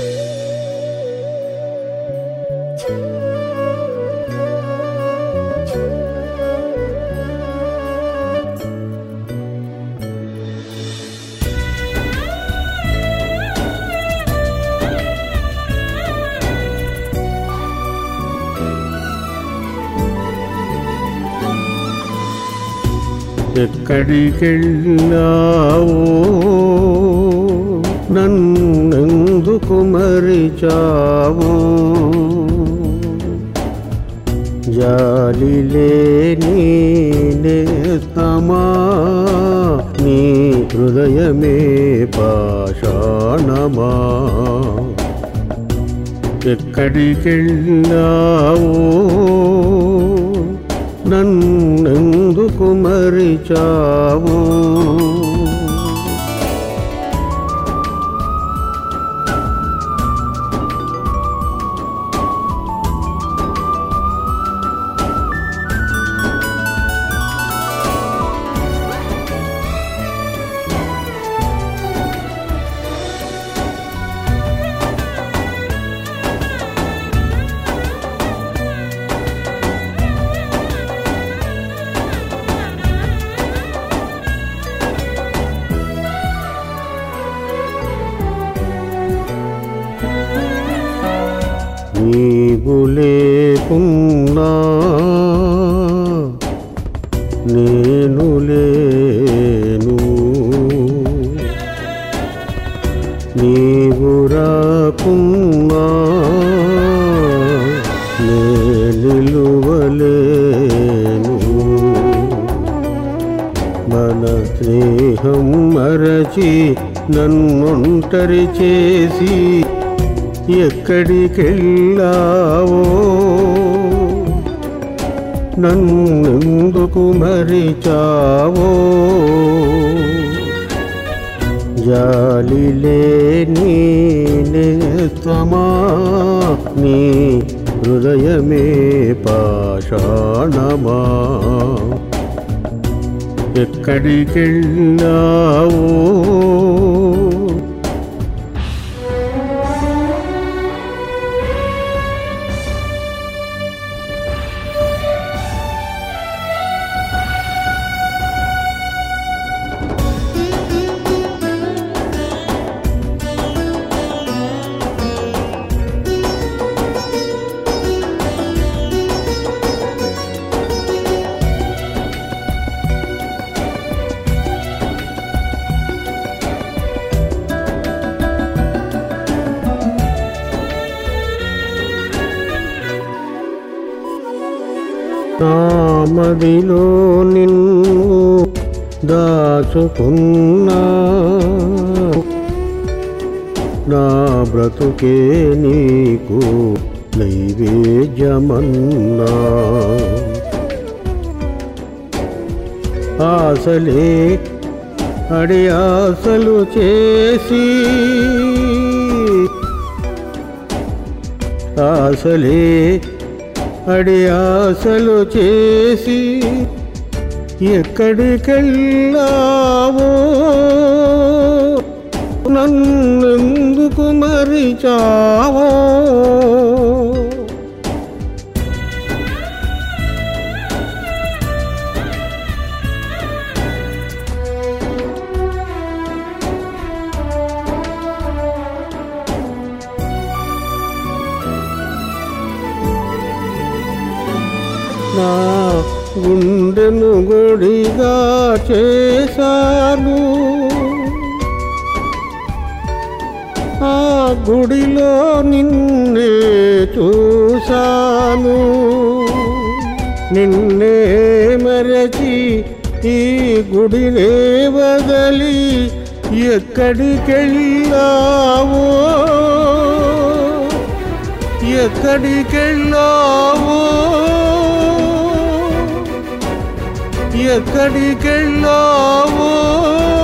ఎక్కడికెళ్ళావో నన్నెందుకు మరిచావో జాలి లేని నేస్తమా నీ హృదయమే పాషాణమా ఎక్కడికెళ్ళావో నన్నెందుకు మరిచావో నీవు లేకున్నా నేను లేను నీవు రాకున్నా నే నిలువలేను మన స్నేహం మరచి నన్నుంటరి చేసి ఎక్కడికెళ్ళావో నన్నెందుకు మరిచావో జాలి లేని నేస్తమా నీ హృదయమే పాషాణమా ఎక్కడికెళ్ళావో నామదిలో నిన్ను దాచుకున్నా నా బ్రతుకే నీకు నైవేద్యమన్నా ఆశలే అడి ఆశలు చేసి ఆశలే అడి ఆశలు చేసి ఎక్కడికెళ్ళావో నన్నెందుకు మరిచావో నా గుండెను గుడిగా చేశాను ఆ గుడిలో నిన్నే చూశాను నిన్నే మరచి ఈ గుడినే వదలి ఎక్కడికెళ్ళావో ఎక్కడికెళ్ళావో ఎక్కడికెళ్ళావో